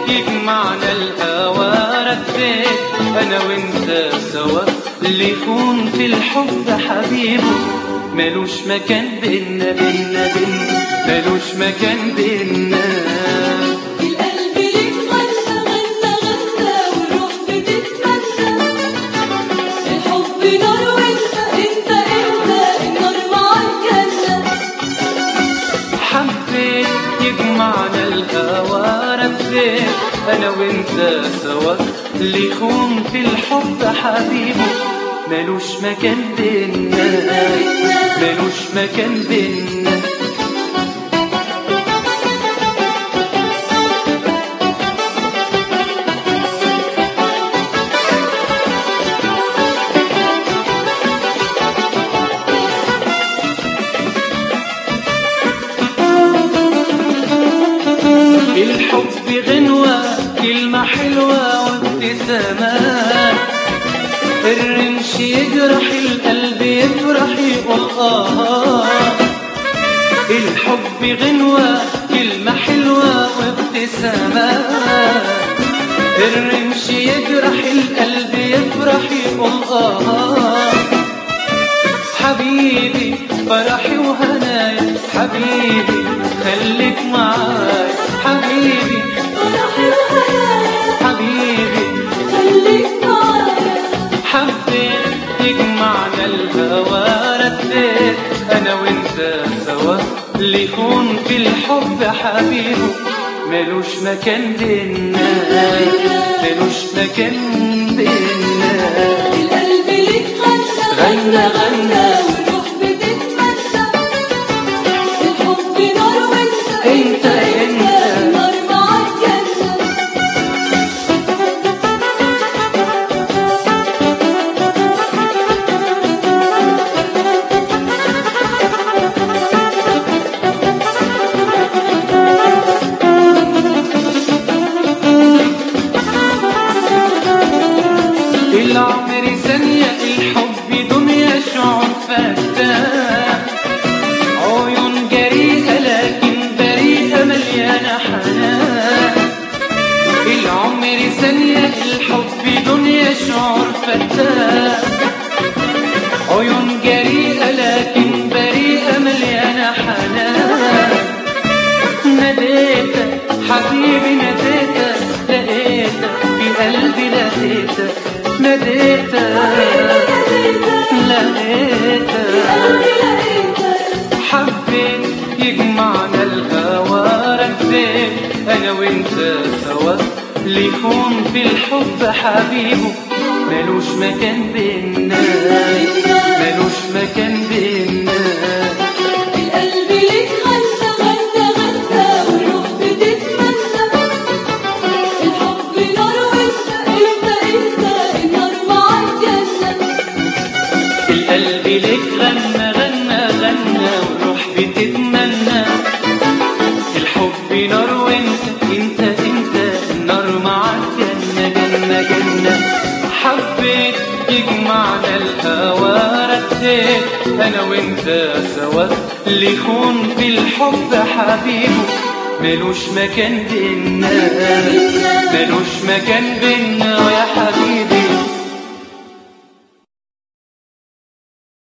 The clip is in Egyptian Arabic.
يجمعنا الهوى رديت انا وانت سوا اللي يكون في الحب حبيبه ملوش مكان بينا بينا بينا ملوش مكان بينا القلب ليك غنى غنى غنى والروح بتتمنى الحب نار وانت انت انت النار مع الجنة حبيت يجمعنا الهوى رديت انا وانت سوا اللي يخون في الحب حبيبه ملوش مكان بينا ملوش مكان بينا الحب غنوة كلمة حلوة وابتسامات الرمش يجرح القلب يفرح يقول آه الحب غنوة كلمة حلوة وابتسامات الرمش يجرح القلب يفرح يقول آه حبيبي فرحي وهنايا حبيبي خليك معايا حبيبي فرحي وهنايا حبيبي خليك معايا حبيت يجمعنا الهوى رديت انا وانت سوا اللي يكون في الحب حبيبه ملوش مكان بينا ملوش مكان بينا القلب ليك غنى غنى غنى والروح بتتمنى الحب نار وانت انت انت النار مع الجنة العمر ثانية الحب دنيا شعور فتاة عيون جريئة لكن بريئة مليانة حنان العمر ثانية الحب دنيا شعور فتاة عيون جريئة لكن بريئة مليانة حنان ناديتك حبيبي ناديتك لقيتك في قلبي لقيتك ناديتك لقيتك قلبي لقيتك حبيت يجمعنا الهوى رديت انا وانت سوا اللي يكون في الحب حبيبه ملوش مكان بينا ملوش مكان بينا القلب ليك غنى غنى غنى والروح بتتمنى الحب نار وانت انت انت النار مع الجنة القلب لك غنى غنى غنى والروح بتتمنى الحب نار وانت انت انت النار معاك جنة جنة جنة حبيت يجمعنا الهوى رديت انا وانت سوا اللي يكون في الحب حبيبه ملوش مكان بينا ملوش مكان بينا يا حبيبي